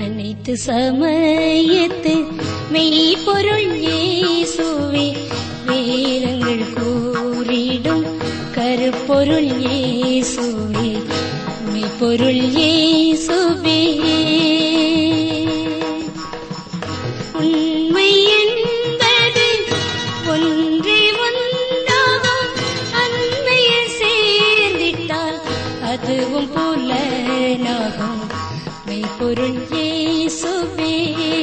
அனைத்து சமயத்து மெய்ப்பொருள் இயேசுவே வேதங்கள் கூறிடும் கருப்பொருள் இயேசுவே மெய்ப்பொருள் இயேசுவே உண்மை என்பது ஒன்றே ஒன்றாகும் அன்மையில் சேர்ந்திட்டால் அதுவும் புலனாகும் மெய்ப்பொருள் இயேசுவே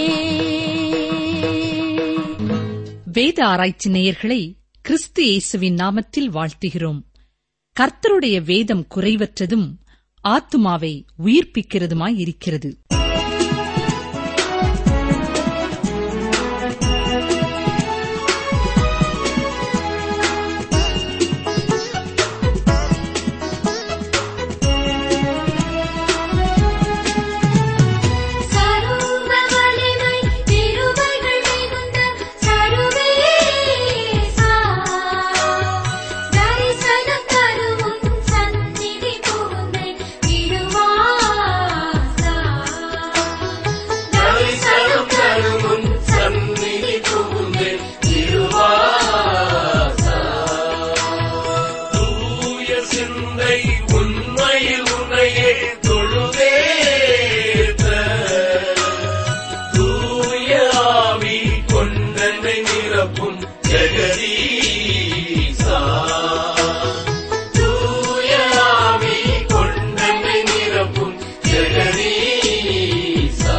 வேத ஆராய்ச்சி நேயர்களை கிறிஸ்து இயேசுவின் நாமத்தில் வாழ்த்துகிறோம் கர்த்தருடைய வேதம் குறைவற்றதும் ஆத்துமாவை உயிர்ப்பிக்கிறதுமாய் இருக்கிறது சர்வ வலிமை திருமைகள் மிகுந்த சர்வேசா தரிசனம் தருவும் சந்நிதி புகுந்தே திருவாசா தரிசனம் தருமுன் சந்நிதி புகுந்தே திருவாசா. தூய சிந்தை உண்மையில் உன்னையே தொழுதேத்த. தூய ஆவி கொண்டனை நிரப்பும் ஜெகதீசா. தூய ஆவி கொண்டனை நிரப்பும் ஜெகதீசா.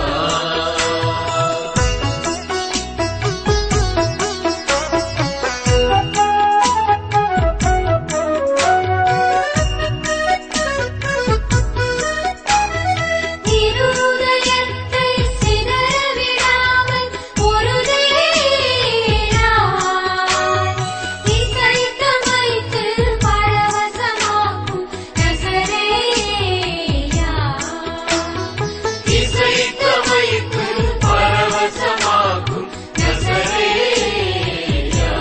இருதயத்தை சிதறவிடாமல் பொருதேனாய் இசைத்தமைத்து பரவசமாக்கும் நசரேயா இசைத்தமைத்து பரவசமாக்கும் நசரேயா.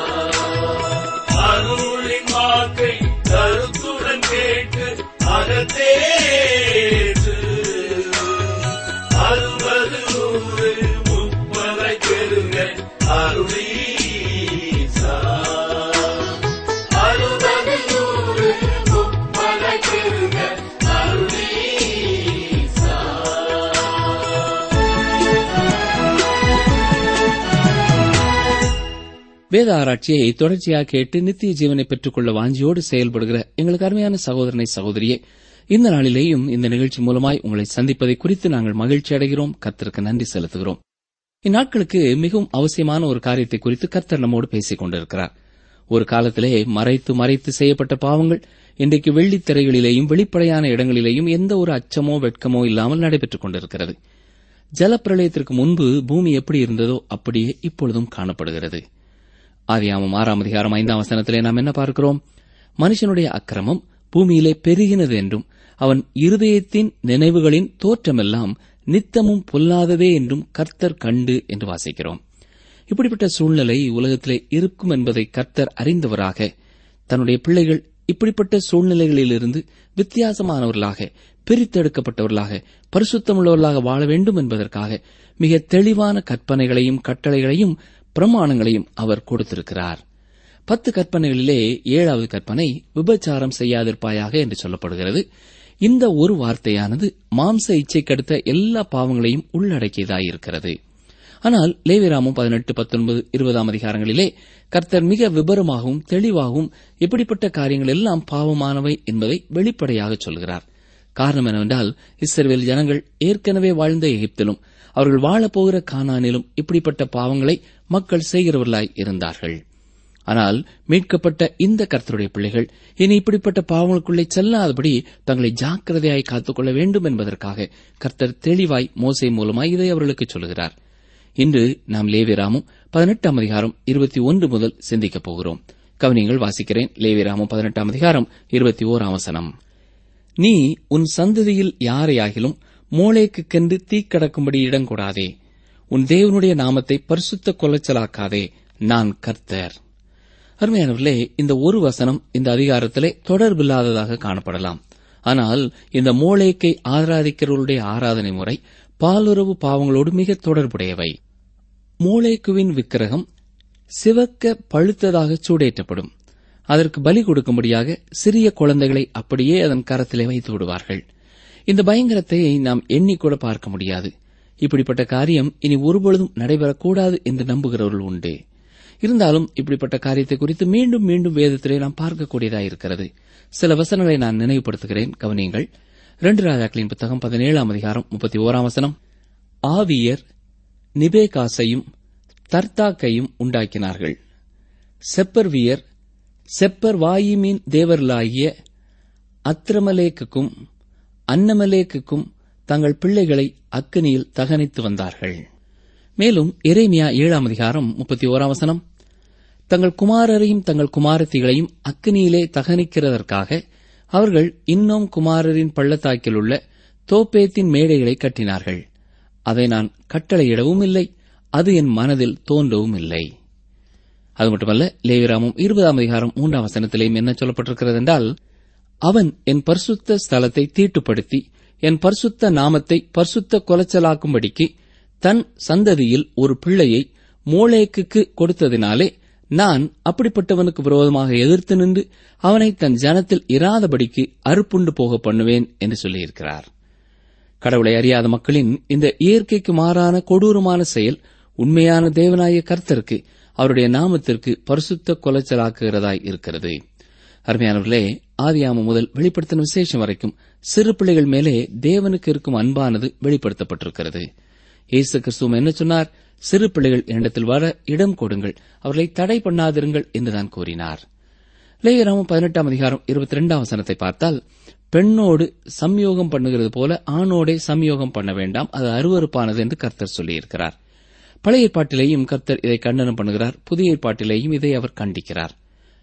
அருளின் வாக்கை கருத்துடன் கேட்டு அகத்தேற்று அறுபது நூறு முப்பதை பெருங்க அருளீசா அறுபது நூறு முப்பதை பெருங்க அருளீசா வேத ஆராய்ச்சியை தொடர்ச்சியாக கேட்டு நித்திய ஜீவனை பெற்றுக்கொள்ள வாஞ்சியோடு செயல்படுகிற எங்களுக்கு அருமையான சகோதரனை சகோதரியே இந்த நாளிலேயும் இந்த நிகழ்ச்சி மூலமாய் உங்களை சந்திப்பதை குறித்து நாங்கள் மகிழ்ச்சி அடைகிறோம் கர்த்தருக்கு நன்றி செலுத்துகிறோம் இந்நாட்களுக்கு மிகவும் அவசியமான ஒரு காரியத்தை குறித்து கர்த்தர் நம்மோடு பேசிக் கொண்டிருக்கிறார் ஒரு காலத்திலே மறைத்து மறைத்து செய்யப்பட்ட பாவங்கள் இன்றைக்கு வெள்ளித் திரைகளிலேயும் வெளிப்படையான இடங்களிலேயும் எந்த ஒரு அச்சமோ வெட்கமோ இல்லாமல் நடைபெற்றுக் கொண்டிருக்கிறது ஜலப்பிரளயத்திற்கு முன்பு பூமி எப்படி இருந்ததோ அப்படியே இப்பொழுதும் காணப்படுகிறது ஆதியாமம் ஆறாம் அதிகாரம் ஐந்தாம் வசனத்திலே நாம் என்ன பார்க்கிறோம் மனுஷனுடைய அக்கிரமம் பூமியிலே பெருகினது என்றும் அவன் இருதயத்தின் நினைவுகளின் தோற்றமெல்லாம் நித்தமும் பொல்லாததே என்றும் கர்த்தர் கண்டு என்று வாசிக்கிறோம் இப்படிப்பட்ட சூழ்நிலை உலகத்திலே இருக்கும் என்பதை கர்த்தர் அறிந்தவராக தன்னுடைய பிள்ளைகள் இப்படிப்பட்ட சூழ்நிலைகளிலிருந்து வித்தியாசமானவர்களாக பிரித்தெடுக்கப்பட்டவர்களாக பரிசுத்தமுள்ளவர்களாக வாழ வேண்டும் என்பதற்காக மிக தெளிவான கற்பனைகளையும் கட்டளைகளையும் பிரமாணங்களையும் அவர் கொடுத்திருக்கிறார் பத்து கற்பனைகளிலே ஏழாவது கற்பனை விபச்சாரம் செய்யாதிருப்பாயாக என்று சொல்லப்படுகிறது இந்த ஒரு வார்த்தையானது மாம்ச இச்சைக்கடுத்த எல்லா பாவங்களையும் உள்ளடக்கியதாயிருக்கிறது ஆனால் லேவிராமும் பதினெட்டு பத்தொன்பது இருபதாம் அதிகாரங்களிலே கர்த்தர் மிக விபரமாகவும் தெளிவாகவும் இப்படிப்பட்ட காரியங்கள் எல்லாம் பாவமானவை என்பதை வெளிப்படையாக சொல்கிறார் காரணம் என்னவென்றால் இஸ்ரவேல் ஜனங்கள் ஏற்கனவே வாழ்ந்த எகிப்திலும் அவர்கள் வாழப்போகிற கானானிலும் இப்படிப்பட்ட பாவங்களை மக்கள் செய்கிறவர்களாய் இருந்தார்கள் ஆனால் மீட்கப்பட்ட இந்த கர்த்தருடைய பிள்ளைகள் இனி இப்படிப்பட்ட பாவங்களுக்குள்ளே செல்லாதபடி தங்களை ஜாக்கிரதையாய் காத்துக்கொள்ள வேண்டும் என்பதற்காக கர்த்தர் தெளிவாய் மோசை மூலமாய் இதை அவர்களுக்கு சொல்கிறார் இன்று நாம் லேவிராமும் பதினெட்டாம் அதிகாரம் இருபத்தி ஒன்று முதல் சிந்திக்கப் போகிறோம் கவனியங்கள் வாசிக்கிறேன் லேவிராமும் பதினெட்டாம் அதிகாரம் இருபத்தி ஓராம் வசனம் நீ உன் சந்ததியில் யாரையாகிலும் மூளைக்குக்கென்று தீக்கடக்கும்படி இடங்கூடாதே உன் தேவனுடைய நாமத்தை பரிசுத்த கொலைச்சலாக்காதே நான் கர்த்தர் அருமையானவர்களே இந்த ஒரு வசனம் இந்த அதிகாரத்திலே தொடர்பில்லாததாக காணப்படலாம் ஆனால் இந்த மோளேக்கை ஆராதிக்கிறவருடைய ஆராதனை முறை பாலுறவு பாவங்களோடு மிக தொடர்புடையவை மூளைக்குவின் விக்கிரகம் சிவக்க பழுத்ததாக சூடேற்றப்படும் அதற்கு பலி கொடுக்கும்படியாக சிறிய குழந்தைகளை அப்படியே அதன் கரத்திலே வைத்து விடுவார்கள் இந்த பயங்கரத்தை நாம் எண்ணிக்கூட பார்க்க முடியாது இப்படிப்பட்ட காரியம் இனி ஒருபொழுதும் நடைபெறக்கூடாது என்று நம்புகிறவர்கள் உண்டு இருந்தாலும் இப்படிப்பட்ட காரியத்தை குறித்து மீண்டும் மீண்டும் வேதத்திலே நாம் பார்க்கக்கூடியதாக இருக்கிறது சில வசனங்களை நான் நினைவுபடுத்துகிறேன் கவனியுங்கள் ரெண்டு ராஜாக்களின் புத்தகம் பதினேழாம் அதிகாரம் முப்பத்தி ஓராம் வசனம் ஆவியர் நிபேகாசையும் தர்த்தாக்கையும் உண்டாக்கினார்கள் செப்பர்வியர் செப்பர் வாயிமீன் தேவர்களாகிய அத்ரமலேக்குக்கும் அன்னமலேக்குக்கும் தங்கள் பிள்ளைகளை அக்கினியில் தகனித்து வந்தார்கள் மேலும் எரேமியா ஏழாம் அதிகாரம் முப்பத்தி ஓராம் வசனம் தங்கள் குமாரரையும் தங்கள் குமாரத்திகளையும் அக்கினியிலே தகனிக்கிறதற்காக அவர்கள் இன்னும் குமாரரின் பள்ளத்தாக்கில் உள்ள தோப்பேத்தின் மேடைகளை கட்டினார்கள் அதை நான் கட்டளையிடவும் இல்லை அது என் மனதில் தோன்றவும் இல்லை அது மட்டுமல்ல லேவிராமும் இருபதாம் அதிகாரம் மூன்றாம் வசனத்திலேயும் என்ன சொல்லப்பட்டிருக்கிறது என்றால் அவன் என் பரிசுத்த ஸ்தலத்தை தீட்டுப்படுத்தி என் பரிசுத்த நாமத்தை பரிசுத்த கொலைச்சலாக்கும்படிக்கு தன் சந்ததியில் ஒரு பிள்ளையை மோளேக்குக்கு கொடுத்ததினாலே நான் அப்படிப்பட்டவனுக்கு விரோதமாக எதிர்த்து நின்று அவனை தன் ஜனத்தில் இராதபடிக்கு அறுப்புண்டு போக பண்ணுவேன் என்று சொல்லியிருக்கிறார் கடவுளை அறியாத மக்களின் இந்த இயற்கைக்கு மாறான கொடூரமான செயல் உண்மையான தேவனாய கர்த்தருக்கு அவருடைய நாமத்திற்கு பரிசுத்த கொலைச்சலாக்குகிறதாய் இருக்கிறது அருமையானவர்களே ஆதியாம முதல் வெளிப்படுத்தின விசேஷம் வரைக்கும் சிறு பிள்ளைகள் மேலே தேவனுக்கு இருக்கும் அன்பானது வெளிப்படுத்தப்பட்டிருக்கிறது இயேசு கிறிஸ்துவம் என்ன சொன்னார் சிறு பிள்ளைகள் என்னிடத்தில் வர இடம் கொடுங்கள் அவர்களை தடை பண்ணாதிருங்கள் என்றுதான் கூறினார் லேயராமம் பதினெட்டாம் அதிகாரம் இருபத்தி ரெண்டாம் வசனத்தை பார்த்தால் பெண்ணோடு சம்யோகம் பண்ணுகிறது போல ஆணோடே சம்யோகம் பண்ண வேண்டாம் அது அருவறுப்பானது என்று கர்த்தர் சொல்லியிருக்கிறார் பழைய ஏற்பாட்டிலேயும் கர்த்தர் இதை கண்டனம் பண்ணுகிறார் புதிய ஏற்பாட்டிலேயும் இதை அவர் கண்டிக்கிறார்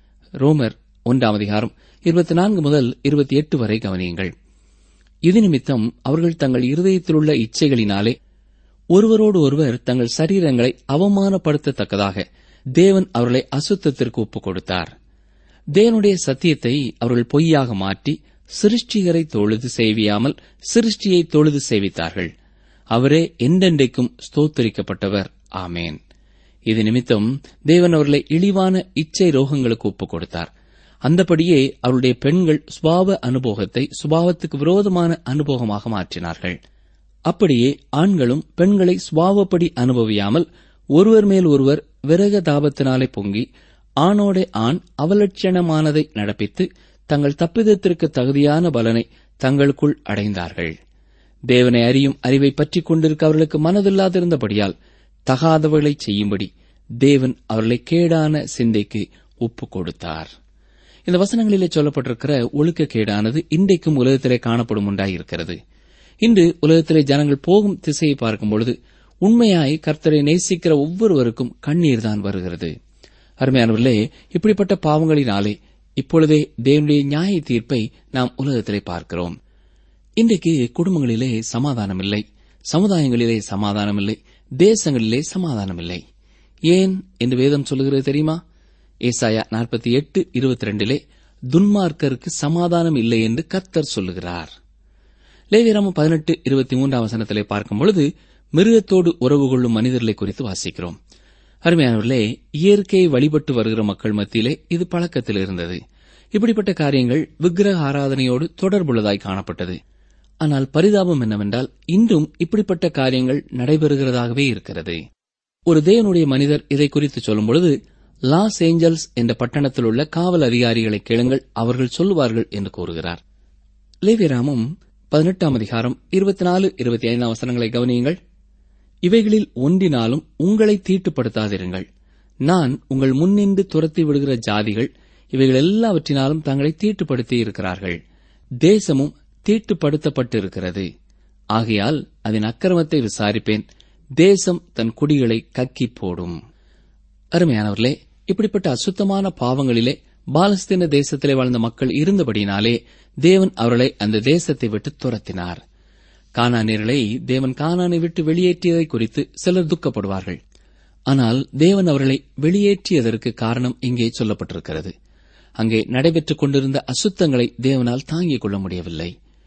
ரோமர் ஒன்றாம் அதிகாரம் இருபத்தி நான்கு முதல் இருபத்தி எட்டு வரை கவனியுங்கள் இது நிமித்தம் அவர்கள் தங்கள் இருதயத்தில் உள்ள இச்சைகளினாலே ஒருவரோடு ஒருவர் தங்கள் சரீரங்களை அவமானப்படுத்தத்தக்கதாக தேவன் அவர்களை அசுத்தத்திற்கு ஒப்புக் கொடுத்தார் தேவனுடைய சத்தியத்தை அவர்கள் பொய்யாக மாற்றி சிருஷ்டிகரை தொழுது செய்வியாமல் சிருஷ்டியை தொழுது சேவித்தார்கள் அவரே என்றென்றைக்கும் ஸ்தோத்தரிக்கப்பட்டவர் ஆமேன் இது நிமித்தம் தேவன் அவர்களை இழிவான இச்சை ரோகங்களுக்கு ஒப்புக் கொடுத்தார் அந்தபடியே அவருடைய பெண்கள் சுபாவ அனுபவத்தை சுபாவத்துக்கு விரோதமான அனுபவமாக மாற்றினார்கள் அப்படியே ஆண்களும் பெண்களை சுபாவப்படி அனுபவியாமல் ஒருவர் மேல் ஒருவர் விரக தாபத்தினாலே பொங்கி ஆணோடே ஆண் அவலட்சணமானதை நடப்பித்து தங்கள் தப்பிதத்திற்கு தகுதியான பலனை தங்களுக்குள் அடைந்தார்கள் தேவனை அறியும் அறிவை பற்றிக் கொண்டிருக்க அவர்களுக்கு மனதில்லாதிருந்தபடியால் தகாதவர்களை செய்யும்படி தேவன் அவர்களை கேடான சிந்தைக்கு ஒப்புக் கொடுத்தார் இந்த வசனங்களிலே சொல்லப்பட்டிருக்கிற ஒழுக்கக்கேடானது இன்றைக்கும் உலகத்திலே காணப்படும் உண்டாயிருக்கிறது இன்று உலகத்திலே ஜனங்கள் போகும் திசையை பார்க்கும் பொழுது உண்மையாய் கர்த்தரை நேசிக்கிற ஒவ்வொருவருக்கும் கண்ணீர் தான் வருகிறது அருமையானவர்களே இப்படிப்பட்ட பாவங்களினாலே இப்பொழுதே தேவனுடைய நியாய தீர்ப்பை நாம் உலகத்திலே பார்க்கிறோம் இன்றைக்கு குடும்பங்களிலே சமாதானம் இல்லை சமுதாயங்களிலே சமாதானம் இல்லை தேசங்களிலே சமாதானம் இல்லை ஏன் என்று வேதம் சொல்லுகிறது தெரியுமா ஏசாயா நாற்பத்தி எட்டு இருபத்தி ரெண்டிலே துன்மார்க்கருக்கு சமாதானம் இல்லை என்று கர்த்தர் சொல்லுகிறார் லேவியராமம் பதினெட்டு இருபத்தி மூன்றாம் வசனத்திலே பார்க்கும் பொழுது மிருகத்தோடு உறவு கொள்ளும் மனிதர்களை குறித்து வாசிக்கிறோம் அருமையானவர்களே இயற்கையை வழிபட்டு வருகிற மக்கள் மத்தியிலே இது பழக்கத்தில் இருந்தது இப்படிப்பட்ட காரியங்கள் விக்கிரக ஆராதனையோடு தொடர்புள்ளதாய் காணப்பட்டது ஆனால் பரிதாபம் என்னவென்றால் இன்றும் இப்படிப்பட்ட காரியங்கள் நடைபெறுகிறதாகவே இருக்கிறது ஒரு தேவனுடைய மனிதர் இதை குறித்து சொல்லும் பொழுது லாஸ் ஏஞ்சல்ஸ் என்ற பட்டணத்தில் உள்ள காவல் அதிகாரிகளை கேளுங்கள் அவர்கள் சொல்லுவார்கள் என்று கூறுகிறார் லேவியராமும் பதினெட்டாம் அதிகாரம் இருபத்தி நாலு இருபத்தி ஐந்தாம் வசனங்களை கவனியுங்கள் இவைகளில் ஒன்றினாலும் உங்களை தீட்டுப்படுத்தாதிருங்கள் நான் உங்கள் முன்னின்று துரத்தி விடுகிற ஜாதிகள் இவைகள் எல்லாவற்றினாலும் தங்களை தீட்டுப்படுத்தி இருக்கிறார்கள் தேசமும் தீட்டுப்படுத்தப்பட்டிருக்கிறது ஆகையால் அதன் அக்கிரமத்தை விசாரிப்பேன் தேசம் தன் குடிகளை கக்கி போடும் அருமையானவர்களே இப்படிப்பட்ட அசுத்தமான பாவங்களிலே பாலஸ்தீன தேசத்திலே வாழ்ந்த மக்கள் இருந்தபடினாலே தேவன் அவர்களை அந்த தேசத்தை விட்டு துரத்தினார் கானானியர்களை தேவன் கானானை விட்டு வெளியேற்றியதை குறித்து சிலர் துக்கப்படுவார்கள் ஆனால் தேவன் அவர்களை வெளியேற்றியதற்கு காரணம் இங்கே சொல்லப்பட்டிருக்கிறது அங்கே நடைபெற்றுக் கொண்டிருந்த அசுத்தங்களை தேவனால் தாங்கிக் கொள்ள முடியவில்லை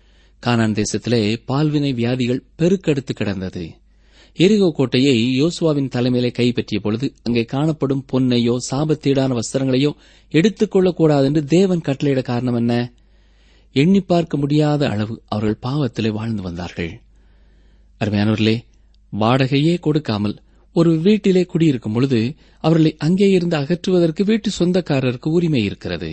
கானான் தேசத்திலே பால்வினை வியாதிகள் பெருக்கெடுத்து கிடந்தது எரிகோ கோட்டையை யோசுவாவின் தலைமையிலே கைப்பற்றிய பொழுது அங்கே காணப்படும் பொன்னையோ சாபத்தீடான வஸ்திரங்களையோ எடுத்துக் கொள்ளக்கூடாது என்று தேவன் கட்டளையிட காரணம் என்ன எண்ணி பார்க்க முடியாத அளவு அவர்கள் பாவத்திலே வாழ்ந்து வந்தார்கள் அருமையானவர்களே வாடகையே கொடுக்காமல் ஒரு வீட்டிலே குடியிருக்கும் பொழுது அவர்களை அங்கே இருந்து அகற்றுவதற்கு வீட்டு சொந்தக்காரருக்கு உரிமை இருக்கிறது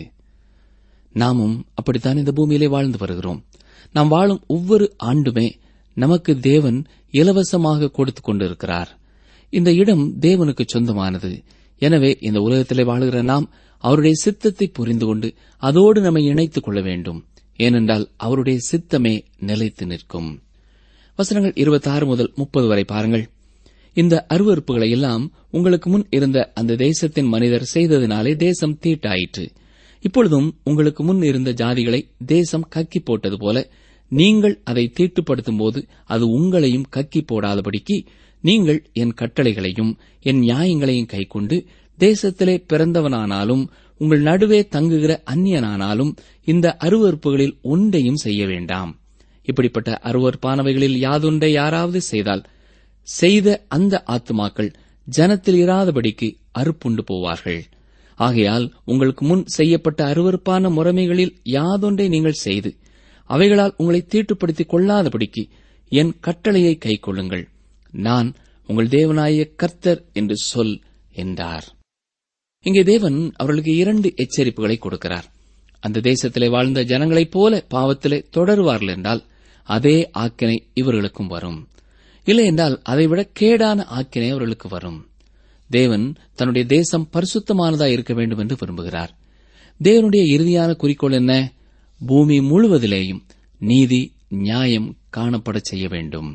நாமும் அப்படித்தான் இந்த பூமியிலே வாழ்ந்து வருகிறோம் நாம் வாழும் ஒவ்வொரு ஆண்டுமே நமக்கு தேவன் இலவசமாக கொடுத்துக் கொண்டிருக்கிறார் இந்த இடம் தேவனுக்கு சொந்தமானது எனவே இந்த உலகத்திலே வாழுகிற நாம் அவருடைய சித்தத்தை புரிந்து கொண்டு அதோடு நம்மை இணைத்துக் கொள்ள வேண்டும் ஏனென்றால் அவருடைய சித்தமே நிலைத்து நிற்கும் வசனங்கள் இருபத்தாறு முதல் முப்பது வரை பாருங்கள் இந்த அருவறுப்புகளை எல்லாம் உங்களுக்கு முன் இருந்த அந்த தேசத்தின் மனிதர் செய்ததினாலே தேசம் தீட்டாயிற்று இப்பொழுதும் உங்களுக்கு முன் இருந்த ஜாதிகளை தேசம் கக்கி போட்டது போல நீங்கள் அதை தீட்டுப்படுத்தும் போது அது உங்களையும் கக்கி போடாதபடிக்கு நீங்கள் என் கட்டளைகளையும் என் நியாயங்களையும் கைக்கொண்டு தேசத்திலே பிறந்தவனானாலும் உங்கள் நடுவே தங்குகிற அந்நியனானாலும் இந்த அருவறுப்புகளில் ஒன்றையும் செய்ய வேண்டாம் இப்படிப்பட்ட அருவறுப்பானவைகளில் யாதொன்றை யாராவது செய்தால் செய்த அந்த ஆத்துமாக்கள் ஜனத்தில் இராதபடிக்கு அறுப்புண்டு போவார்கள் ஆகையால் உங்களுக்கு முன் செய்யப்பட்ட அருவறுப்பான முறைமைகளில் யாதொன்றை நீங்கள் செய்து அவைகளால் உங்களை தீட்டுப்படுத்திக் கொள்ளாதபடிக்கு என் கட்டளையை கைக்கொள்ளுங்கள் நான் உங்கள் தேவனாய கர்த்தர் என்று சொல் என்றார் இங்கே தேவன் அவர்களுக்கு இரண்டு எச்சரிப்புகளை கொடுக்கிறார் அந்த தேசத்திலே வாழ்ந்த ஜனங்களைப் போல பாவத்திலே தொடருவார்கள் என்றால் அதே ஆக்கினை இவர்களுக்கும் வரும் இல்லை என்றால் அதைவிட கேடான ஆக்கினை அவர்களுக்கு வரும் தேவன் தன்னுடைய தேசம் பரிசுத்தமானதா இருக்க வேண்டும் என்று விரும்புகிறார் தேவனுடைய இறுதியான குறிக்கோள் என்ன பூமி முழுவதிலேயும் நீதி நியாயம் காணப்பட செய்ய வேண்டும்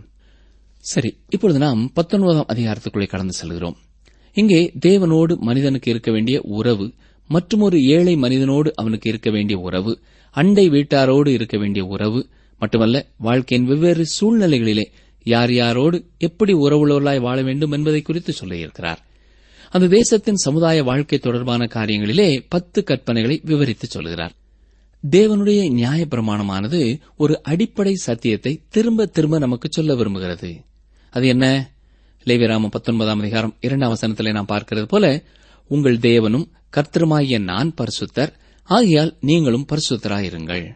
சரி இப்பொழுது நாம் பத்தொன்பதாம் அதிகாரத்துக்குள்ளே கடந்து செல்கிறோம் இங்கே தேவனோடு மனிதனுக்கு இருக்க வேண்டிய உறவு மற்றுமொரு ஏழை மனிதனோடு அவனுக்கு இருக்க வேண்டிய உறவு அண்டை வீட்டாரோடு இருக்க வேண்டிய உறவு மட்டுமல்ல வாழ்க்கையின் வெவ்வேறு சூழ்நிலைகளிலே யார் யாரோடு எப்படி உறவுள்ளவர்களாய் வாழ வேண்டும் என்பதை குறித்து சொல்லியிருக்கிறார் அந்த தேசத்தின் சமுதாய வாழ்க்கை தொடர்பான காரியங்களிலே பத்து கற்பனைகளை விவரித்து சொல்கிறார் தேவனுடைய நியாயப்பிரமாணமானது ஒரு அடிப்படை சத்தியத்தை திரும்ப திரும்ப நமக்கு சொல்ல விரும்புகிறது அது என்ன லேவிராம பத்தொன்பதாம் அதிகாரம் இரண்டாம் வசனத்திலே நாம் பார்க்கிறது போல உங்கள் தேவனும் கர்த்தருமாகிய நான் பரிசுத்தர் ஆகையால் நீங்களும் பரிசுத்தராயிருங்கள்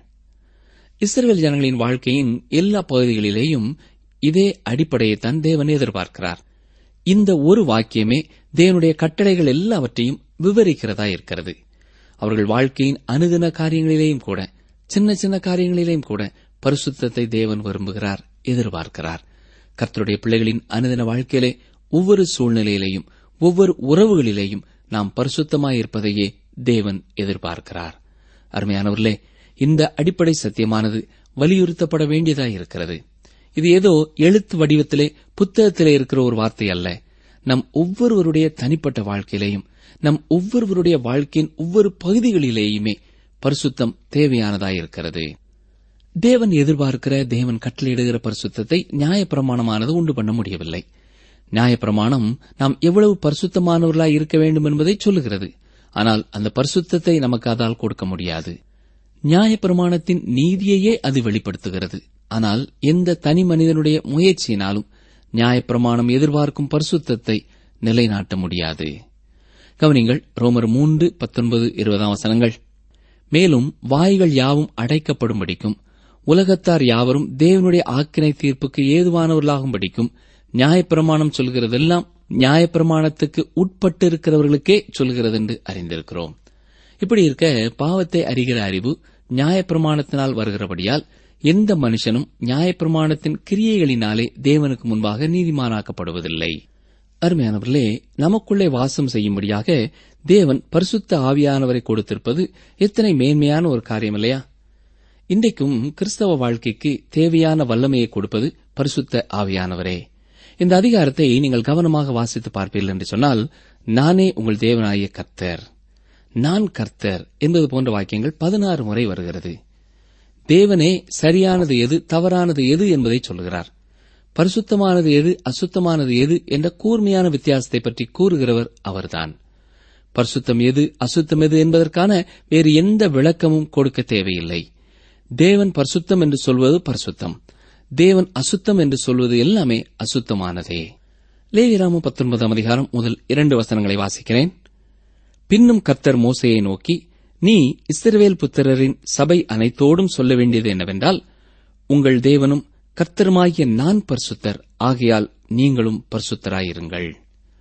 இஸ்ரேல் ஜனங்களின் வாழ்க்கையின் எல்லா பகுதிகளிலேயும் இதே அடிப்படையைத்தான் தேவன் எதிர்பார்க்கிறார் இந்த ஒரு வாக்கியமே தேவனுடைய கட்டளைகள் எல்லாவற்றையும் விவரிக்கிறதா இருக்கிறது அவர்கள் வாழ்க்கையின் அனுதின காரியங்களிலேயும் கூட சின்ன சின்ன காரியங்களிலேயும் கூட பரிசுத்தத்தை தேவன் விரும்புகிறார் எதிர்பார்க்கிறார் கர்த்தருடைய பிள்ளைகளின் அனுதின வாழ்க்கையிலே ஒவ்வொரு சூழ்நிலையிலேயும் ஒவ்வொரு உறவுகளிலேயும் நாம் பரிசுத்தமாயிருப்பதையே தேவன் எதிர்பார்க்கிறார் அருமையானவர்களே இந்த அடிப்படை சத்தியமானது வலியுறுத்தப்பட வேண்டியதாயிருக்கிறது இது ஏதோ எழுத்து வடிவத்திலே புத்தகத்திலே இருக்கிற ஒரு வார்த்தை அல்ல நம் ஒவ்வொருவருடைய தனிப்பட்ட வாழ்க்கையிலேயும் நம் ஒவ்வொருவருடைய வாழ்க்கையின் ஒவ்வொரு பகுதிகளிலேயுமே பரிசுத்தம் தேவையானதாயிருக்கிறது தேவன் எதிர்பார்க்கிற தேவன் கட்டளையிடுகிற பரிசுத்தத்தை நியாயப்பிரமாணமானது உண்டு பண்ண முடியவில்லை நியாயப்பிரமாணம் நாம் எவ்வளவு பரிசுத்தமானவர்களாய் இருக்க வேண்டும் என்பதை சொல்லுகிறது ஆனால் அந்த பரிசுத்தத்தை நமக்கு அதால் கொடுக்க முடியாது நியாயப்பிரமாணத்தின் நீதியையே அது வெளிப்படுத்துகிறது ஆனால் எந்த தனி மனிதனுடைய முயற்சியினாலும் நியாயப்பிரமாணம் எதிர்பார்க்கும் பரிசுத்தத்தை நிலைநாட்ட முடியாது கவனிங்கள் ரோமர் மூன்று பத்தொன்பது இருபதாம் வசனங்கள் மேலும் வாய்கள் யாவும் அடைக்கப்படும்படிக்கும் உலகத்தார் யாவரும் தேவனுடைய ஆக்கினை தீர்ப்புக்கு ஏதுவானவர்களாகும்படிக்கும் நியாயப்பிரமாணம் சொல்கிறதெல்லாம் நியாயப்பிரமாணத்துக்கு உட்பட்டு இருக்கிறவர்களுக்கே சொல்கிறது என்று அறிந்திருக்கிறோம் இப்படி இருக்க பாவத்தை அறிகிற அறிவு நியாயப்பிரமாணத்தினால் வருகிறபடியால் எந்த மனுஷனும் நியாயப்பிரமாணத்தின் கிரியைகளினாலே தேவனுக்கு முன்பாக நீதிமானாக்கப்படுவதில்லை அருமையானவர்களே நமக்குள்ளே வாசம் செய்யும்படியாக தேவன் பரிசுத்த ஆவியானவரை கொடுத்திருப்பது எத்தனை மேன்மையான ஒரு காரியம் இல்லையா இன்றைக்கும் கிறிஸ்தவ வாழ்க்கைக்கு தேவையான வல்லமையை கொடுப்பது பரிசுத்த ஆவியானவரே இந்த அதிகாரத்தை நீங்கள் கவனமாக வாசித்து பார்ப்பீர்கள் என்று சொன்னால் நானே உங்கள் தேவனாகிய கர்த்தர் நான் கர்த்தர் என்பது போன்ற வாக்கியங்கள் பதினாறு முறை வருகிறது தேவனே சரியானது எது தவறானது எது என்பதை சொல்கிறார் பரிசுத்தமானது எது அசுத்தமானது எது என்ற கூர்மையான வித்தியாசத்தை பற்றி கூறுகிறவர் அவர்தான் பரிசுத்தம் எது அசுத்தம் எது என்பதற்கான வேறு எந்த விளக்கமும் கொடுக்க தேவையில்லை தேவன் பரிசுத்தம் என்று சொல்வது பரிசுத்தம் தேவன் அசுத்தம் என்று சொல்வது எல்லாமே அசுத்தமானதே லேவிராம பத்தொன்பதாம் அதிகாரம் முதல் இரண்டு வசனங்களை வாசிக்கிறேன் பின்னும் கர்த்தர் மோசையை நோக்கி நீ இஸ்ரவேல் புத்திரரின் சபை அனைத்தோடும் சொல்ல வேண்டியது என்னவென்றால் உங்கள் தேவனும் கர்த்தருமாகிய நான் பரிசுத்தர் ஆகையால் நீங்களும் பரிசுத்தராயிருங்கள்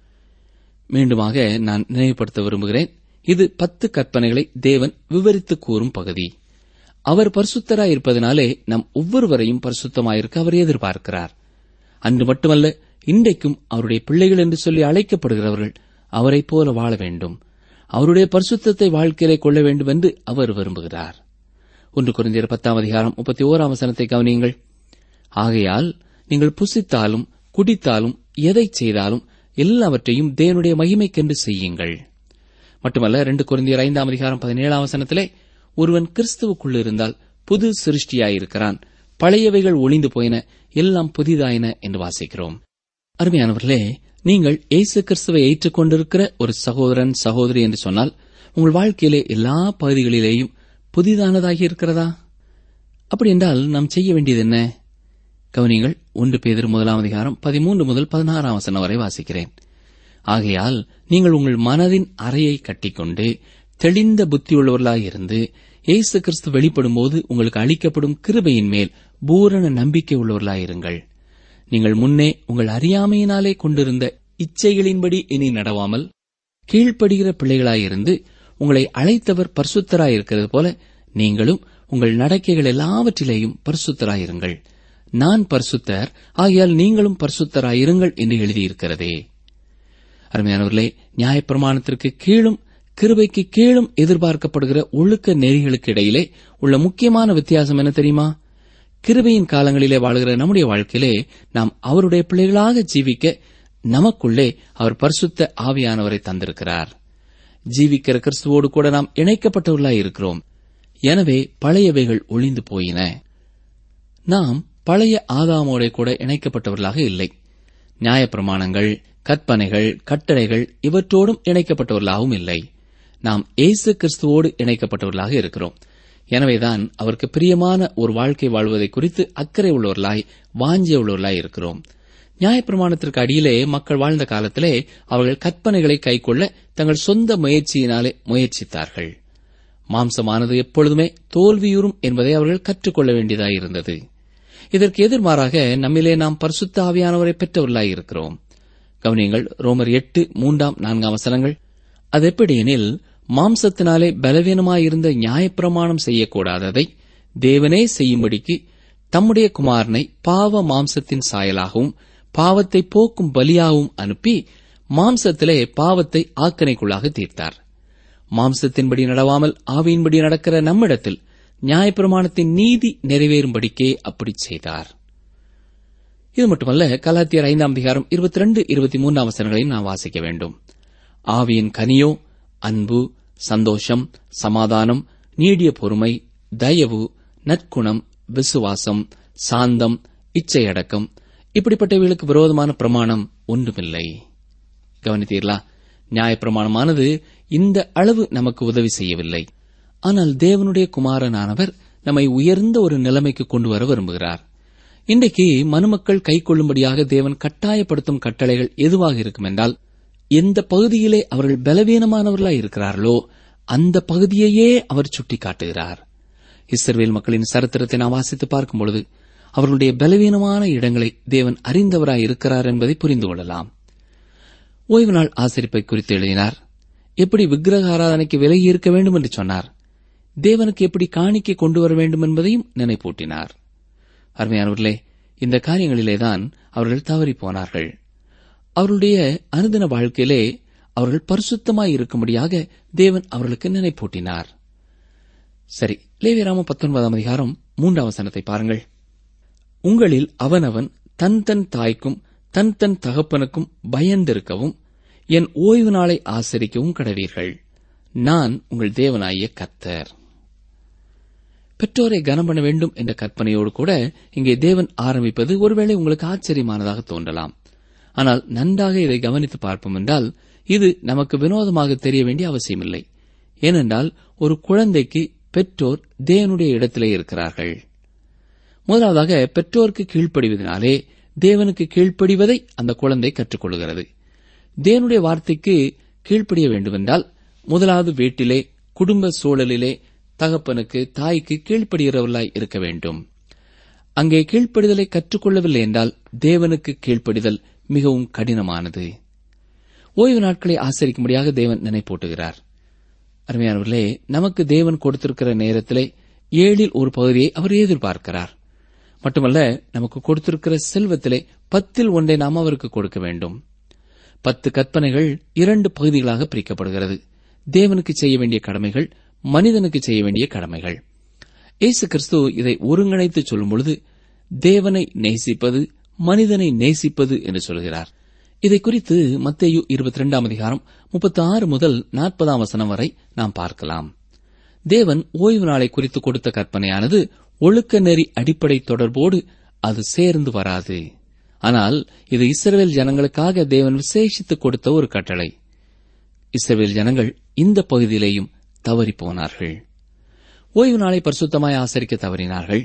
மீண்டுமாக நான் நினைவுபடுத்த விரும்புகிறேன் இது பத்து கற்பனைகளை தேவன் விவரித்து கூறும் பகுதி அவர் பரிசுத்தராயிருப்பதனாலே நம் ஒவ்வொருவரையும் பரிசுத்தமாயிருக்க அவர் எதிர்பார்க்கிறார் அன்று மட்டுமல்ல இன்றைக்கும் அவருடைய பிள்ளைகள் என்று சொல்லி அழைக்கப்படுகிறவர்கள் அவரைப் போல வாழ வேண்டும் அவருடைய பரிசுத்தத்தை வாழ்க்கையிலே கொள்ள வேண்டும் என்று அவர் விரும்புகிறார் ஒன்று குறைந்தர் பத்தாம் அதிகாரம் முப்பத்தி ஓராம் வசனத்தை கவனியுங்கள் ஆகையால் நீங்கள் புசித்தாலும் குடித்தாலும் எதை செய்தாலும் எல்லாவற்றையும் தேவனுடைய மகிமைக்கென்று செய்யுங்கள் மட்டுமல்ல ரெண்டு குறைந்தியர் ஐந்தாம் அதிகாரம் பதினேழாம் வசனத்திலே ஒருவன் கிறிஸ்துவுக்குள் இருந்தால் புது சிருஷ்டியாயிருக்கிறான் பழையவைகள் ஒளிந்து போயின எல்லாம் புதிதாயின என்று வாசிக்கிறோம் அருமையானவர்களே நீங்கள் இயேசு கிறிஸ்துவை ஏற்றுக்கொண்டிருக்கிற ஒரு சகோதரன் சகோதரி என்று சொன்னால் உங்கள் வாழ்க்கையிலே எல்லா பகுதிகளிலேயும் புதிதானதாகி இருக்கிறதா அப்படி என்றால் நாம் செய்ய வேண்டியது என்ன கவனிங்கள் ஒன்று பேதர் முதலாம் அதிகாரம் பதிமூன்று முதல் பதினாறாம் வசனம் வரை வாசிக்கிறேன் ஆகையால் நீங்கள் உங்கள் மனதின் அறையை கட்டிக்கொண்டு தெளிந்த புத்தியுள்ளவர்களாயிருந்து இயேசு கிறிஸ்து வெளிப்படும்போது உங்களுக்கு அளிக்கப்படும் கிருபையின் மேல் பூரண நம்பிக்கை உள்ளவர்களாயிருங்கள் நீங்கள் முன்னே உங்கள் அறியாமையினாலே கொண்டிருந்த இச்சைகளின்படி இனி நடவாமல் கீழ்ப்படுகிற பிள்ளைகளாயிருந்து உங்களை அழைத்தவர் பரிசுத்தராயிருக்கிறது போல நீங்களும் உங்கள் நடக்கைகள் எல்லாவற்றிலேயும் பரிசுத்தராயிருங்கள் நான் பரிசுத்தர் ஆகையால் நீங்களும் பரிசுத்தராயிருங்கள் என்று எழுதியிருக்கிறதே அருமையானவர்களே நியாயப்பிரமாணத்திற்கு கீழும் கிருபைக்கு கீழும் எதிர்பார்க்கப்படுகிற ஒழுக்க நெறிகளுக்கு இடையிலே உள்ள முக்கியமான வித்தியாசம் என்ன தெரியுமா கிருபையின் காலங்களிலே வாழ்கிற நம்முடைய வாழ்க்கையிலே நாம் அவருடைய பிள்ளைகளாக ஜீவிக்க நமக்குள்ளே அவர் பரிசுத்த ஆவியானவரை தந்திருக்கிறார் ஜீவிக்கிற கிறிஸ்துவோடு கூட நாம் இணைக்கப்பட்டவர்களாய் இருக்கிறோம் எனவே பழையவைகள் ஒளிந்து போயின நாம் பழைய ஆதாமோட கூட இணைக்கப்பட்டவர்களாக இல்லை நியாயப்பிரமாணங்கள் கற்பனைகள் கட்டளைகள் இவற்றோடும் இணைக்கப்பட்டவர்களாகவும் இல்லை நாம் இயேசு கிறிஸ்துவோடு இணைக்கப்பட்டவர்களாக இருக்கிறோம் எனவேதான் அவருக்கு பிரியமான ஒரு வாழ்க்கை வாழ்வதை குறித்து அக்கறை உள்ளவர்களாய் வாஞ்சிய உள்ளவர்களாய் இருக்கிறோம் நியாயப்பிரமாணத்திற்கு அடியிலே மக்கள் வாழ்ந்த காலத்திலே அவர்கள் கற்பனைகளை கைக்கொள்ள தங்கள் சொந்த முயற்சியினாலே முயற்சித்தார்கள் மாம்சமானது எப்பொழுதுமே தோல்வியுறும் என்பதை அவர்கள் கற்றுக்கொள்ள வேண்டியதாயிருந்தது இதற்கு எதிர்மாறாக நம்மிலே நாம் பரிசுத்த ஆவியானவரை பெற்றவர்களாய் இருக்கிறோம் கவனியங்கள் ரோமர் எட்டு மூன்றாம் நான்காம் வசனங்கள் அது எப்படியெனில் மாம்சத்தினாலே பலவீனமாயிருந்த நியாயப்பிரமாணம் செய்யக்கூடாததை தேவனே செய்யும்படிக்கு தம்முடைய குமாரனை பாவ மாம்சத்தின் சாயலாகவும் பாவத்தை போக்கும் பலியாகவும் அனுப்பி மாம்சத்திலே பாவத்தை ஆக்கனைக்குள்ளாக தீர்த்தார் மாம்சத்தின்படி நடவாமல் ஆவியின்படி நடக்கிற நம்மிடத்தில் நியாயப்பிரமாணத்தின் நீதி நிறைவேறும்படிக்கே அப்படி செய்தார் இது மட்டுமல்ல கலாத்தியர் ஐந்தாம் அதிகாரம் இருபத்தி ரெண்டு இருபத்தி மூன்றாம் வசனங்களையும் நாம் வாசிக்க வேண்டும் ஆவியின் கனியோ அன்பு சந்தோஷம் சமாதானம் நீடிய பொறுமை தயவு நற்குணம் விசுவாசம் சாந்தம் இச்சையடக்கம் இப்படிப்பட்டவைகளுக்கு விரோதமான பிரமாணம் ஒன்றுமில்லை கவனித்தீர்களா நியாயப்பிரமாணமானது இந்த அளவு நமக்கு உதவி செய்யவில்லை ஆனால் தேவனுடைய குமாரனானவர் நம்மை உயர்ந்த ஒரு நிலைமைக்கு கொண்டு வர விரும்புகிறார் இன்றைக்கு மனுமக்கள் கைக்கொள்ளும்படியாக தேவன் கட்டாயப்படுத்தும் கட்டளைகள் எதுவாக இருக்கும் என்றால் எந்த பகுதியிலே அவர்கள் பலவீனமானவர்களாய் இருக்கிறார்களோ அந்த பகுதியையே அவர் சுட்டிக்காட்டுகிறார் இஸ்ரவேல் மக்களின் சரித்திரத்தை நாம் வாசித்து பார்க்கும் பொழுது அவர்களுடைய பலவீனமான இடங்களை தேவன் அறிந்தவராய் இருக்கிறார் என்பதை புரிந்து கொள்ளலாம் ஓய்வு நாள் ஆசிரிப்பை குறித்து எழுதினார் எப்படி விக்கிரக ஆராதனைக்கு விலகி இருக்க வேண்டும் என்று சொன்னார் தேவனுக்கு எப்படி காணிக்கை கொண்டு வர வேண்டும் என்பதையும் நினைப்பூட்டினார் அருமையானவர்களே இந்த காரியங்களிலேதான் அவர்கள் தவறிப் போனார்கள் அவர்களுடைய அனுதின வாழ்க்கையிலே அவர்கள் பரிசுத்தமாய் இருக்கும்படியாக தேவன் அவர்களுக்கு நினைப்பூட்டினார் சரி லேவியராம பத்தொன்பதாம் அதிகாரம் மூன்றாம் வசனத்தை பாருங்கள் உங்களில் அவனவன் தன் தன் தாய்க்கும் தன் தன் தகப்பனுக்கும் பயந்திருக்கவும் என் ஓய்வு நாளை ஆசரிக்கவும் கடவீர்கள் நான் உங்கள் தேவனாகிய கர்த்தர் பெற்றோரை கனம் பண்ண வேண்டும் என்ற கற்பனையோடு கூட இங்கே தேவன் ஆரம்பிப்பது ஒருவேளை உங்களுக்கு ஆச்சரியமானதாக தோன்றலாம் ஆனால் நன்றாக இதை கவனித்து பார்ப்போம் என்றால் இது நமக்கு வினோதமாக தெரிய வேண்டிய அவசியமில்லை ஏனென்றால் ஒரு குழந்தைக்கு பெற்றோர் தேவனுடைய இடத்திலே இருக்கிறார்கள் முதலாவதாக பெற்றோருக்கு கீழ்ப்படிவதனாலே தேவனுக்கு கீழ்ப்படிவதை அந்த குழந்தை கற்றுக்கொள்கிறது தேவனுடைய வார்த்தைக்கு கீழ்ப்படிய வேண்டுமென்றால் முதலாவது வீட்டிலே குடும்ப சூழலிலே தகப்பனுக்கு தாய்க்கு கீழ்ப்படுகிறவர்களாய் இருக்க வேண்டும் அங்கே கீழ்ப்படிதலை கற்றுக்கொள்ளவில்லை என்றால் தேவனுக்கு கீழ்ப்படிதல் மிகவும் கடினமானது ஓய்வு நாட்களை ஆசரிக்கும்படியாக தேவன் நினைப்பூட்டுகிறார் அருமையானவர்களே நமக்கு தேவன் கொடுத்திருக்கிற நேரத்திலே ஏழில் ஒரு பகுதியை அவர் எதிர்பார்க்கிறார் மட்டுமல்ல நமக்கு கொடுத்திருக்கிற செல்வத்திலே பத்தில் ஒன்றை நாம் அவருக்கு கொடுக்க வேண்டும் பத்து கற்பனைகள் இரண்டு பகுதிகளாக பிரிக்கப்படுகிறது தேவனுக்கு செய்ய வேண்டிய கடமைகள் மனிதனுக்கு செய்ய வேண்டிய கடமைகள் இயேசு கிறிஸ்து இதை ஒருங்கிணைத்து சொல்லும் பொழுது தேவனை நேசிப்பது மனிதனை நேசிப்பது என்று சொல்கிறார் இதை குறித்து மத்தேயு இருபத்தி ரெண்டாம் அதிகாரம் முப்பத்தி ஆறு முதல் நாற்பதாம் வசனம் வரை நாம் பார்க்கலாம் தேவன் ஓய்வு நாளை குறித்து கொடுத்த கற்பனையானது ஒழுக்க நெறி அடிப்படை தொடர்போடு அது சேர்ந்து வராது ஆனால் இது இஸ்ரவேல் ஜனங்களுக்காக தேவன் விசேஷித்து கொடுத்த ஒரு கட்டளை இஸ்ரவேல் ஜனங்கள் இந்த பகுதியிலேயும் தவறிப் போனார்கள் ஓய்வு நாளை பரிசுத்தமாய் ஆசரிக்க தவறினார்கள்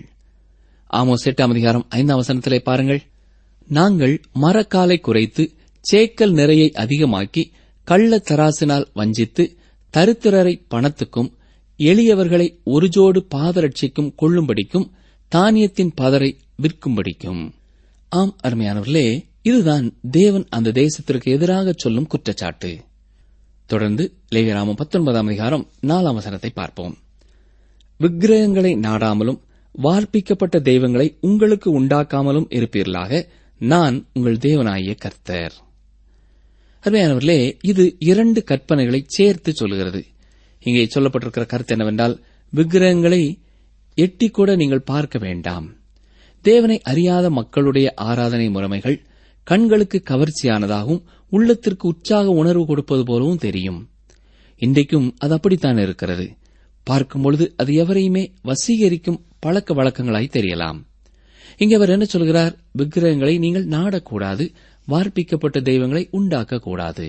ஆமோஸ் எட்டாம் அதிகாரம் ஐந்தாம் வசனத்திலே பாருங்கள் நாங்கள் மரக்காலை குறைத்து சேக்கல் நிறையை அதிகமாக்கி கள்ள தராசினால் வஞ்சித்து தரித்திரரை பணத்துக்கும் எளியவர்களை ஒரு ஜோடு பாதரட்சிக்கும் கொள்ளும்படிக்கும் தானியத்தின் பதரை விற்கும்படிக்கும் ஆம் அருமையானவர்களே இதுதான் தேவன் அந்த தேசத்திற்கு எதிராக சொல்லும் குற்றச்சாட்டு தொடர்ந்து லேவியராமம் பத்தொன்பதாம் அதிகாரம் நாலாம் வசனத்தை பார்ப்போம் விக்கிரகங்களை நாடாமலும் வார்ப்பிக்கப்பட்ட தெய்வங்களை உங்களுக்கு உண்டாக்காமலும் இருப்பீர்களாக நான் உங்கள் தேவனாகிய கர்த்தர் அருமையானவர்களே இது இரண்டு கற்பனைகளை சேர்த்து சொல்கிறது இங்கே சொல்லப்பட்டிருக்கிற கருத்து என்னவென்றால் விக்கிரகங்களை எட்டிக்கூட நீங்கள் பார்க்க வேண்டாம் தேவனை அறியாத மக்களுடைய ஆராதனை முறைமைகள் கண்களுக்கு கவர்ச்சியானதாகவும் உள்ளத்திற்கு உற்சாக உணர்வு கொடுப்பது போலவும் தெரியும் இன்றைக்கும் அது அப்படித்தான் இருக்கிறது பார்க்கும் பொழுது அது எவரையுமே வசீகரிக்கும் பழக்க வழக்கங்களாய் தெரியலாம் இங்கே அவர் என்ன சொல்கிறார் விக்கிரகங்களை நீங்கள் நாடக்கூடாது வார்ப்பிக்கப்பட்ட தெய்வங்களை உண்டாக்கக்கூடாது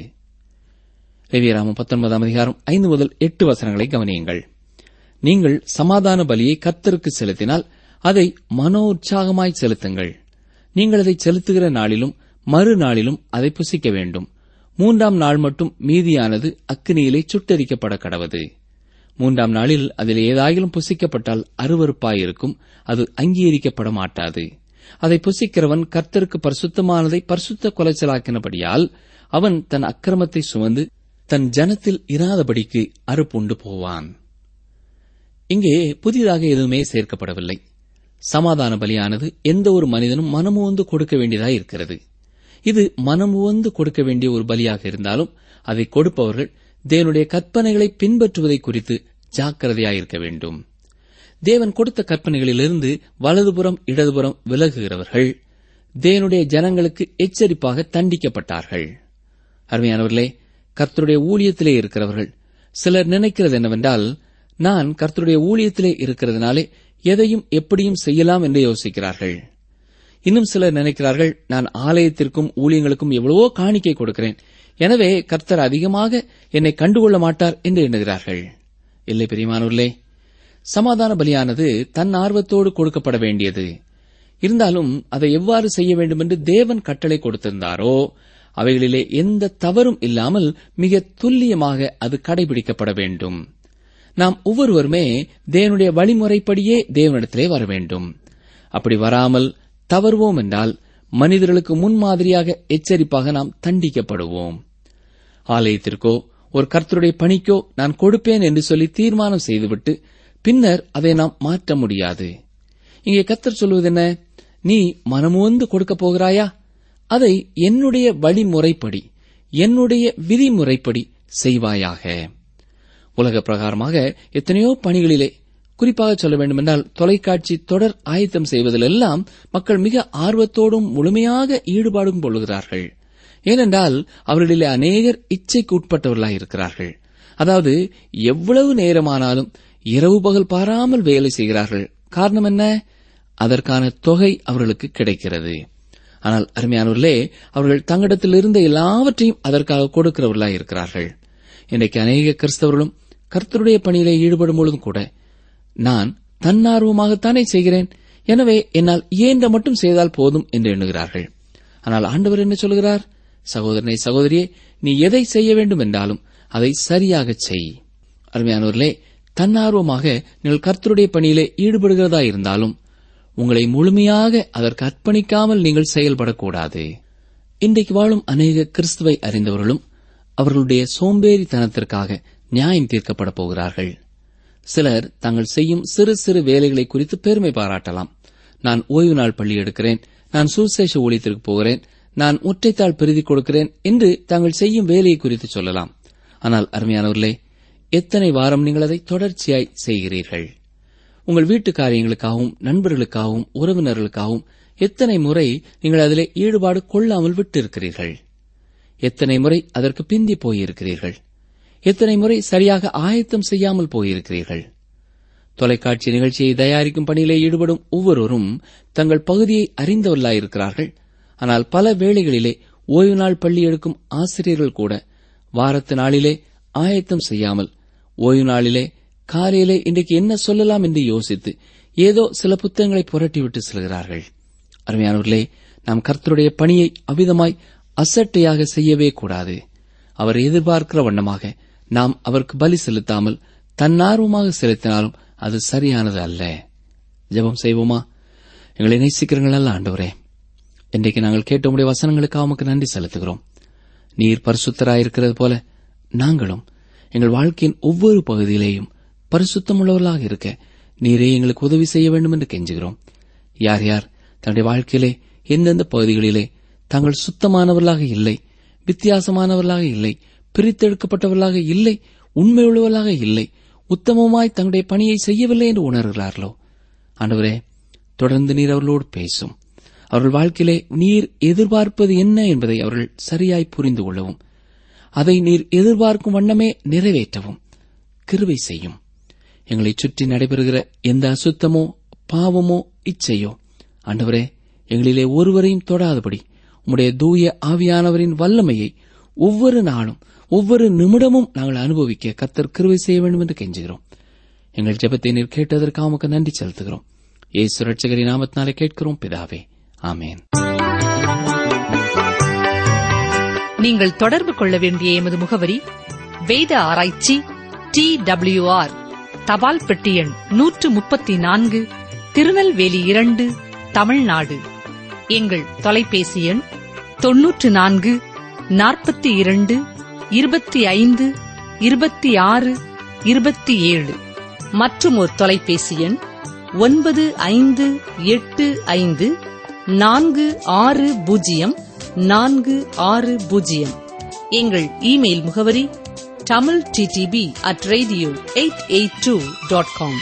லேவியராமம் பத்தொன்பதாம் அதிகாரம் ஐந்து முதல் எட்டு வசனங்களை கவனியுங்கள் நீங்கள் சமாதான பலியை கத்தருக்கு செலுத்தினால் அதை மனோற்சாகமாய் செலுத்துங்கள் நீங்கள் அதை செலுத்துகிற நாளிலும் மறுநாளிலும் அதை புசிக்க வேண்டும் மூன்றாம் நாள் மட்டும் மீதியானது அக்கினியிலே சுட்டரிக்கப்பட கடவது மூன்றாம் நாளில் அதில் ஏதாயிலும் புசிக்கப்பட்டால் அருவருப்பாயிருக்கும் அது அங்கீகரிக்கப்பட மாட்டாது அதை புசிக்கிறவன் கர்த்தருக்கு பரிசுத்தமானதை பரிசுத்த கொலைச்சலாக்கினபடியால் அவன் தன் அக்கிரமத்தை சுமந்து தன் ஜனத்தில் இராதபடிக்கு அறுப்புண்டு போவான் இங்கே புதிதாக எதுவுமே சேர்க்கப்படவில்லை சமாதான பலியானது எந்த ஒரு மனிதனும் மனமுவந்து கொடுக்க வேண்டியதாய் இருக்கிறது இது மனமுவந்து கொடுக்க வேண்டிய ஒரு பலியாக இருந்தாலும் அதை கொடுப்பவர்கள் தேவனுடைய கற்பனைகளை பின்பற்றுவதை குறித்து ஜாக்கிரதையாயிருக்க வேண்டும் தேவன் கொடுத்த கற்பனைகளிலிருந்து வலதுபுறம் இடதுபுறம் விலகுகிறவர்கள் தேவனுடைய ஜனங்களுக்கு எச்சரிப்பாக தண்டிக்கப்பட்டார்கள் அருமையானவர்களே கர்த்தருடைய ஊழியத்திலே இருக்கிறவர்கள் சிலர் நினைக்கிறது என்னவென்றால் நான் கர்த்தருடைய ஊழியத்திலே இருக்கிறதுனாலே எதையும் எப்படியும் செய்யலாம் என்று யோசிக்கிறார்கள் இன்னும் சிலர் நினைக்கிறார்கள் நான் ஆலயத்திற்கும் ஊழியங்களுக்கும் எவ்வளவோ காணிக்கை கொடுக்கிறேன் எனவே கர்த்தர் அதிகமாக என்னை கண்டுகொள்ள மாட்டார் என்று எண்ணுகிறார்கள் இல்லை பெரியமானூர்களே சமாதான பலியானது தன் ஆர்வத்தோடு கொடுக்கப்பட வேண்டியது இருந்தாலும் அதை எவ்வாறு செய்ய வேண்டும் என்று தேவன் கட்டளை கொடுத்திருந்தாரோ அவைகளிலே எந்த தவறும் இல்லாமல் மிக துல்லியமாக அது கடைபிடிக்கப்பட வேண்டும் நாம் ஒவ்வொருவருமே தேவனுடைய வழிமுறைப்படியே தேவனிடத்திலே வர வேண்டும் அப்படி வராமல் தவறுவோம் என்றால் மனிதர்களுக்கு முன்மாதிரியாக எச்சரிப்பாக நாம் தண்டிக்கப்படுவோம் ஆலயத்திற்கோ ஒரு கர்த்தருடைய பணிக்கோ நான் கொடுப்பேன் என்று சொல்லி தீர்மானம் செய்துவிட்டு பின்னர் அதை நாம் மாற்ற முடியாது இங்கே கர்த்தர் சொல்வது என்ன நீ மனமுவந்து கொடுக்கப் போகிறாயா அதை என்னுடைய வழிமுறைப்படி என்னுடைய விதிமுறைப்படி செய்வாயாக உலக பிரகாரமாக எத்தனையோ பணிகளிலே குறிப்பாக சொல்ல வேண்டுமென்றால் தொலைக்காட்சி தொடர் ஆயத்தம் செய்வதிலெல்லாம் மக்கள் மிக ஆர்வத்தோடும் முழுமையாக ஈடுபாடும் கொள்ளுகிறார்கள் ஏனென்றால் அவர்களிலே அநேகர் இச்சைக்கு உட்பட்டவர்களாக இருக்கிறார்கள் அதாவது எவ்வளவு நேரமானாலும் இரவு பகல் பாராமல் வேலை செய்கிறார்கள் காரணம் என்ன அதற்கான தொகை அவர்களுக்கு கிடைக்கிறது ஆனால் அருமையானவர்களே அவர்கள் தங்களிடத்தில் இருந்த எல்லாவற்றையும் அதற்காக கொடுக்கிறவர்களாக இருக்கிறார்கள் இன்றைக்கு அநேக கிறிஸ்தவர்களும் கர்த்தருடைய பணியிலே ஈடுபடும் பொழுதும் கூட நான் தன்னார்வமாகத்தானே செய்கிறேன் எனவே என்னால் இயன்ற மட்டும் செய்தால் போதும் என்று எண்ணுகிறார்கள் ஆனால் ஆண்டவர் என்ன சொல்கிறார் சகோதரனை சகோதரியே நீ எதை செய்ய வேண்டும் என்றாலும் அதை சரியாக செய் அருமையானவர்களே தன்னார்வமாக நீங்கள் கர்த்தருடைய பணியிலே ஈடுபடுகிறதா இருந்தாலும் உங்களை முழுமையாக அதற்கு அர்ப்பணிக்காமல் நீங்கள் செயல்படக்கூடாது இன்றைக்கு வாழும் அநேக கிறிஸ்துவை அறிந்தவர்களும் அவர்களுடைய சோம்பேறித்தனத்திற்காக நியாயம் தீர்க்கப்பட போகிறார்கள் சிலர் தாங்கள் செய்யும் சிறு சிறு வேலைகளை குறித்து பெருமை பாராட்டலாம் நான் ஓய்வு நாள் பள்ளி எடுக்கிறேன் நான் சுசேஷ ஊழியத்திற்கு போகிறேன் நான் ஒற்றைத்தாள் பெருதி கொடுக்கிறேன் என்று தாங்கள் செய்யும் வேலையை குறித்து சொல்லலாம் ஆனால் அருமையானவர்களே எத்தனை வாரம் நீங்கள் அதை தொடர்ச்சியாய் செய்கிறீர்கள் உங்கள் வீட்டு காரியங்களுக்காகவும் நண்பர்களுக்காகவும் உறவினர்களுக்காகவும் எத்தனை முறை நீங்கள் அதிலே ஈடுபாடு கொள்ளாமல் விட்டிருக்கிறீர்கள் எத்தனை முறை அதற்கு பிந்தி போயிருக்கிறீர்கள் எத்தனை முறை சரியாக ஆயத்தம் செய்யாமல் போயிருக்கிறீர்கள் தொலைக்காட்சி நிகழ்ச்சியை தயாரிக்கும் பணியிலே ஈடுபடும் ஒவ்வொருவரும் தங்கள் பகுதியை அறிந்தவர்களாயிருக்கிறார்கள் ஆனால் பல வேளைகளிலே ஓய்வு நாள் பள்ளி எடுக்கும் ஆசிரியர்கள் கூட வாரத்து நாளிலே ஆயத்தம் செய்யாமல் ஓய்வு நாளிலே காலையிலே இன்றைக்கு என்ன சொல்லலாம் என்று யோசித்து ஏதோ சில புத்தகங்களை புரட்டிவிட்டு செல்கிறார்கள் அருமையானவர்களே நாம் கர்த்தருடைய பணியை அவ்விதமாய் அசட்டையாக செய்யவே கூடாது அவர் எதிர்பார்க்கிற வண்ணமாக நாம் அவருக்கு பலி செலுத்தாமல் தன்னார்வமாக செலுத்தினாலும் அது சரியானது அல்ல ஜெபம் செய்வோமா எங்களை நேசிக்கிறீர்கள் அல்ல ஆண்டவரே இன்றைக்கு நாங்கள் கேட்ட உடைய வசனங்களுக்காக உமக்கு நன்றி செலுத்துகிறோம் நீர் பரிசுத்தராயிருக்கிறது போல நாங்களும் எங்கள் வாழ்க்கையின் ஒவ்வொரு பகுதியிலேயும் பரிசுத்தமுள்ளவர்களாக இருக்க நீரே எங்களுக்கு உதவி செய்ய வேண்டும் என்று கெஞ்சுகிறோம் யார் யார் தன்னுடைய வாழ்க்கையிலே எந்தெந்த பகுதிகளிலே தாங்கள் சுத்தமானவர்களாக இல்லை வித்தியாசமானவர்களாக இல்லை பிரித்தெடுக்கப்பட்டவர்களாக இல்லை உண்மையுள்ளவர்களாக இல்லை உத்தமமாய் தங்களுடைய பணியை செய்யவில்லை என்று உணர்கிறார்களோ ஆண்டவரே தொடர்ந்து நீர் அவர்களோடு பேசும் அவர்கள் வாழ்க்கையிலே நீர் எதிர்பார்ப்பது என்ன என்பதை அவர்கள் சரியாய் புரிந்து கொள்ளவும் அதை நீர் எதிர்பார்க்கும் வண்ணமே நிறைவேற்றவும் கிருவை செய்யும் எங்களைச் சுற்றி நடைபெறுகிற எந்த அசுத்தமோ பாவமோ இச்சையோ ஆண்டவரே எங்களிலே ஒருவரையும் தொடாதபடி உம்முடைய தூய ஆவியானவரின் வல்லமையை ஒவ்வொரு நாளும் ஒவ்வொரு நிமிடமும் நாங்கள் அனுபவிக்க கர்த்தர் கிருவை செய்ய வேண்டும் என்று கெஞ்சுகிறோம் எங்கள் ஜெபத்தை நீர் கேட்டதற்காக உமக்கு நன்றி செலுத்துகிறோம் ஏசு ரட்சகரின் நாமத்தினாலே கேட்கிறோம் பிதாவே ஆமேன் நீங்கள் தொடர்பு கொள்ள வேண்டிய எமது முகவரி வேத ஆராய்ச்சி டி ஆர் தபால் பெட்டி எண் நூற்று முப்பத்தி நான்கு திருநெல்வேலி இரண்டு தமிழ்நாடு எங்கள் தொலைபேசி எண் தொன்னூற்று நான்கு நாற்பத்தி இரண்டு இருபத்தி ஐந்து இருபத்தி ஆறு இருபத்தி ஏழு மற்றும் ஒரு தொலைபேசி எண் ஒன்பது ஐந்து எட்டு ஐந்து நான்கு ஆறு பூஜ்ஜியம் நான்கு ஆறு பூஜ்ஜியம் எங்கள் இமெயில் முகவரி Tamil DTP at radio eight eight two dot com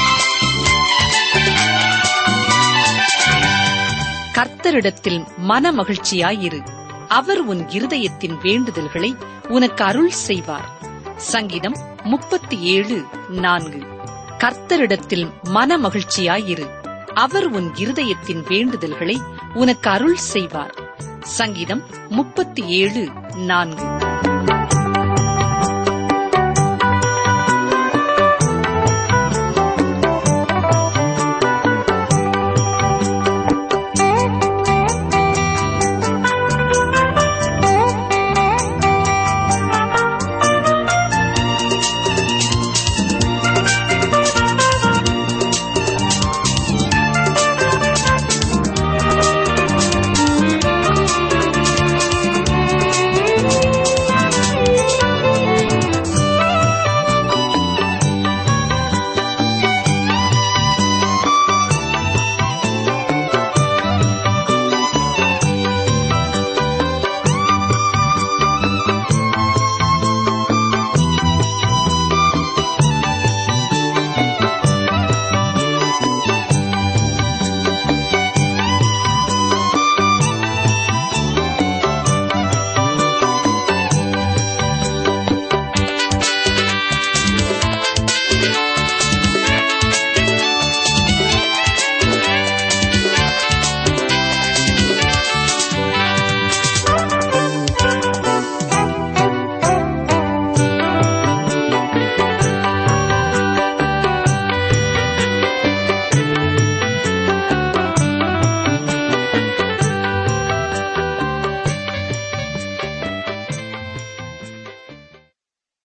கர்த்தரிடத்தில் மன மகிழ்ச்சியாயிரு அவர் உன் இருதயத்தின் வேண்டுதல்களை உனக்கு அருள் செய்வார் சங்கீதம் முப்பத்தி ஏழு நான்கு கர்த்தரிடத்தில் மன மகிழ்ச்சியாயிரு அவர் உன் இருதயத்தின் வேண்டுதல்களை உனக்கு அருள் செய்வார் சங்கீதம் முப்பத்தி ஏழு நான்கு